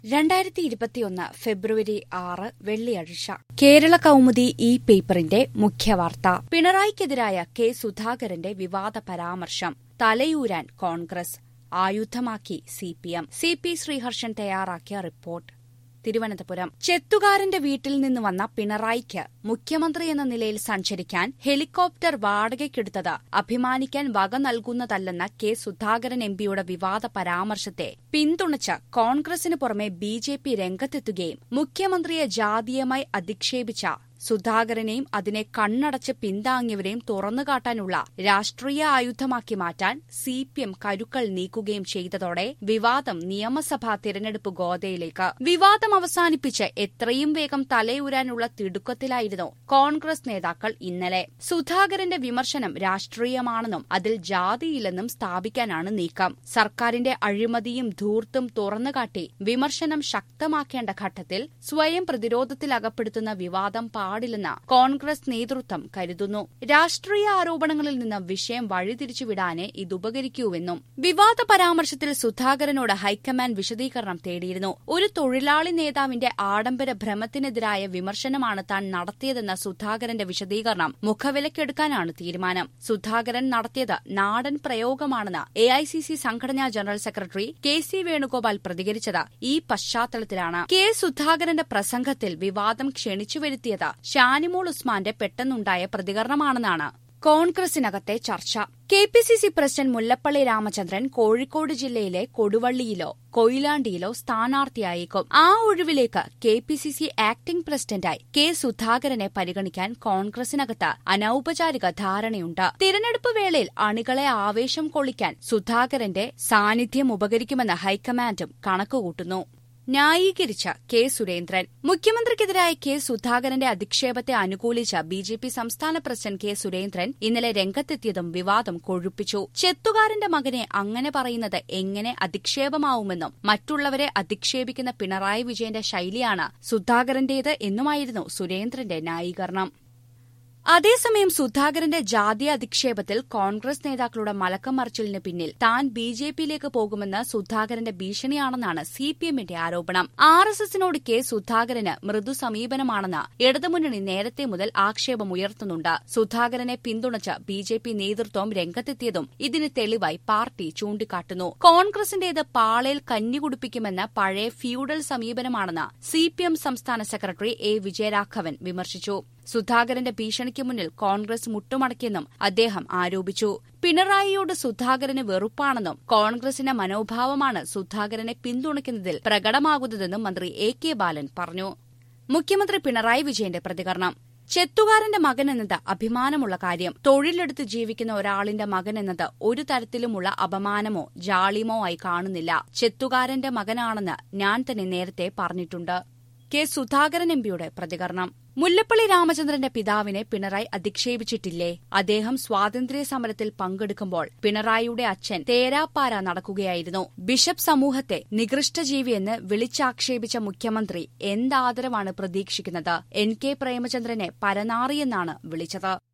രണ്ടായിരത്തി ഇരുപത്തിയൊന്ന് ഫെബ്രുവരി ആറ് വെള്ളിയാഴ്ച കേരള കൗമുദി ഈ പേപ്പറിന്റെ മുഖ്യവാർത്ത പിണറായിക്കെതിരായ കെ സുധാകരന്റെ വിവാദ പരാമർശം തലയൂരാൻ കോൺഗ്രസ് ആയുധമാക്കി സിപിഎം സി പി ശ്രീഹർഷൻ തയ്യാറാക്കിയ റിപ്പോർട്ട് തിരുവനന്തപുരം ചെത്തുകാരന്റെ വീട്ടിൽ നിന്ന് വന്ന പിണറായിക്ക് മുഖ്യമന്ത്രി എന്ന നിലയിൽ സഞ്ചരിക്കാൻ ഹെലികോപ്റ്റർ വാടകയ്ക്കെടുത്തത് അഭിമാനിക്കാൻ വക നൽകുന്നതല്ലെന്ന കെ സുധാകരൻ എംപിയുടെ വിവാദ പരാമർശത്തെ പിന്തുണച്ച് കോൺഗ്രസിന് പുറമെ ബി ജെ പി രംഗത്തെത്തുകയും മുഖ്യമന്ത്രിയെ ജാതീയമായി അധിക്ഷേപിച്ച സുധാകരനെയും അതിനെ കണ്ണടച്ച് പിന്താങ്ങിയവരെയും തുറന്നുകാട്ടാനുള്ള രാഷ്ട്രീയ ആയുധമാക്കി മാറ്റാൻ സി പി എം കരുക്കൾ നീക്കുകയും ചെയ്തതോടെ വിവാദം നിയമസഭാ തിരഞ്ഞെടുപ്പ് ഗോതയിലേക്ക് വിവാദം അവസാനിപ്പിച്ച് എത്രയും വേഗം തലയൂരാനുള്ള തിടുക്കത്തിലായിരുന്നു കോൺഗ്രസ് നേതാക്കൾ ഇന്നലെ സുധാകരന്റെ വിമർശനം രാഷ്ട്രീയമാണെന്നും അതിൽ ജാതിയില്ലെന്നും സ്ഥാപിക്കാനാണ് നീക്കം സർക്കാരിന്റെ അഴിമതിയും ധൂർത്തും തുറന്നുകാട്ടി വിമർശനം ശക്തമാക്കേണ്ട ഘട്ടത്തിൽ സ്വയം പ്രതിരോധത്തിലകപ്പെടുത്തുന്ന വിവാദം പാടില്ലെന്ന് കോൺഗ്രസ് നേതൃത്വം കരുതുന്നു രാഷ്ട്രീയ ആരോപണങ്ങളിൽ നിന്ന് വിഷയം വഴിതിരിച്ചുവിടാനേ ഇതുപകരിക്കൂവെന്നും വിവാദ പരാമർശത്തിൽ സുധാകരനോട് ഹൈക്കമാൻഡ് വിശദീകരണം തേടിയിരുന്നു ഒരു തൊഴിലാളി നേതാവിന്റെ ആഡംബര ഭ്രമത്തിനെതിരായ വിമർശനമാണ് താൻ നടത്തിയതെന്ന സുധാകരന്റെ വിശദീകരണം മുഖവിലക്കെടുക്കാനാണ് തീരുമാനം സുധാകരൻ നടത്തിയത് നാടൻ പ്രയോഗമാണെന്ന് എ ഐ സി സി സംഘടനാ general secretary K C Venugopal പ്രതികരിച്ചത് ഈ പശ്ചാത്തലത്തിലാണ് കെ സുധാകരന്റെ പ്രസംഗത്തിൽ വിവാദം ക്ഷണിച്ചുവരുത്തിയത് ഷാനിമോൾ ഉസ്മാന്റെ പെട്ടെന്നുണ്ടായ പ്രതികരണമാണെന്നാണ് കോൺഗ്രസിനകത്തെ ചർച്ച K P C C president Mullappally Ramachandran Kozhikode ജില്ലയിലെ കൊടുവള്ളിയിലോ കൊയിലാണ്ടിയിലോ സ്ഥാനാർത്ഥിയായേക്കും ആ ഒഴിവിലേക്ക് K P C C acting പ്രസിഡന്റായി കെ സുധാകരനെ പരിഗണിക്കാൻ കോൺഗ്രസിനകത്ത് അനൌപചാരിക ധാരണയുണ്ട് തിരഞ്ഞെടുപ്പ് വേളയിൽ അണികളെ ആവേശം കൊള്ളിക്കാൻ സുധാകരന്റെ സാന്നിധ്യം ഉപകരിക്കുമെന്ന് ഹൈക്കമാൻഡും കണക്കുകൂട്ടുന്നു ന്യായീകരിച്ച കെ സുരേന്ദ്രൻ മുഖ്യമന്ത്രിക്കെതിരായ കെ സുധാകരന്റെ അധിക്ഷേപത്തെ അനുകൂലിച്ച ബി ജെ പി സംസ്ഥാന പ്രസിഡന്റ് കെ സുരേന്ദ്രൻ ഇന്നലെ രംഗത്തെത്തിയതും വിവാദം കൊഴുപ്പിച്ചു ചെത്തുകാരന്റെ മകനെ അങ്ങനെ പറയുന്നത് എങ്ങനെ അധിക്ഷേപമാവുമെന്നും മറ്റുള്ളവരെ അധിക്ഷേപിക്കുന്ന പിണറായി വിജയന്റെ ശൈലിയാണ് സുധാകരന്റേത് എന്നുമായിരുന്നു സുരേന്ദ്രന്റെ ന്യായീകരണം അതേസമയം സുധാകരന്റെ ജാതീയ അധിക്ഷേപത്തിൽ കോൺഗ്രസ് നേതാക്കളുടെ മലക്കം മറിച്ചിലിന് പിന്നിൽ താൻ ബി ജെ പിയിലേക്ക് പോകുമെന്ന് സുധാകരന്റെ ഭീഷണിയാണെന്നാണ് സി പി എമ്മിന്റെ ആരോപണം ആർ എസ് എസിനോട് കെ സുധാകരന് മൃദു സമീപനമാണെന്ന് ഇടതുമുന്നണി നേരത്തെ മുതൽ ആക്ഷേപമുയർത്തുന്നുണ്ട് സുധാകരനെ പിന്തുണച്ച് ബി ജെ പി നേതൃത്വം രംഗത്തെത്തിയതും ഇതിന് തെളിവായി പാർട്ടി ചൂണ്ടിക്കാട്ടുന്നു കോൺഗ്രസിന്റേത് പാളയിൽ കഞ്ഞി കുടിപ്പിക്കുമെന്ന പഴയ ഫ്യൂഡൽ സമീപനമാണെന്ന് സി പി എം സംസ്ഥാന സെക്രട്ടറി എ വിജയരാഘവൻ വിമർശിച്ചു സുധാകരന്റെ ഭീഷണിക്ക് മുന്നിൽ കോൺഗ്രസ് മുട്ടുമടക്കിയെന്നും അദ്ദേഹം ആരോപിച്ചു പിണറായിയോട് സുധാകരന് വെറുപ്പാണെന്നും കോൺഗ്രസിന്റെ മനോഭാവമാണ് സുധാകരനെ പിന്തുണയ്ക്കുന്നതിൽ പ്രകടമാകുന്നതെന്നും മന്ത്രി എ കെ ബാലൻ പറഞ്ഞു മുഖ്യമന്ത്രി പിണറായി വിജയന്റെ പ്രതികരണം ചെത്തുകാരന്റെ മകൻ എന്നത് അഭിമാനമുള്ള കാര്യം തൊഴിലെടുത്ത് ജീവിക്കുന്ന ഒരാളിന്റെ മകൻ എന്നത് ഒരു തരത്തിലുമുള്ള അപമാനമോ ജാളിമോ ആയി കാണുന്നില്ല ചെത്തുകാരന്റെ മകനാണെന്ന് ഞാൻ തന്നെ നേരത്തെ പറഞ്ഞിട്ടുണ്ട് കെ സുധാകരൻ എംപിയുടെ പ്രതികരണം മുല്ലപ്പള്ളി രാമചന്ദ്രന്റെ പിതാവിനെ പിണറായി അധിക്ഷേപിച്ചിട്ടില്ലേ അദ്ദേഹം സ്വാതന്ത്ര്യ സമരത്തിൽ പങ്കെടുക്കുമ്പോൾ പിണറായിയുടെ അച്ഛൻ തേരാപ്പാര നടക്കുകയായിരുന്നു ബിഷപ്പ് സമൂഹത്തെ നികൃഷ്ടജീവിയെന്ന് വിളിച്ചാക്ഷേപിച്ച മുഖ്യമന്ത്രി എന്താദരവാണ് പ്രതീക്ഷിക്കുന്നത് എൻ കെ പ്രേമചന്ദ്രനെ പരനാറിയെന്നാണ് വിളിച്ചത്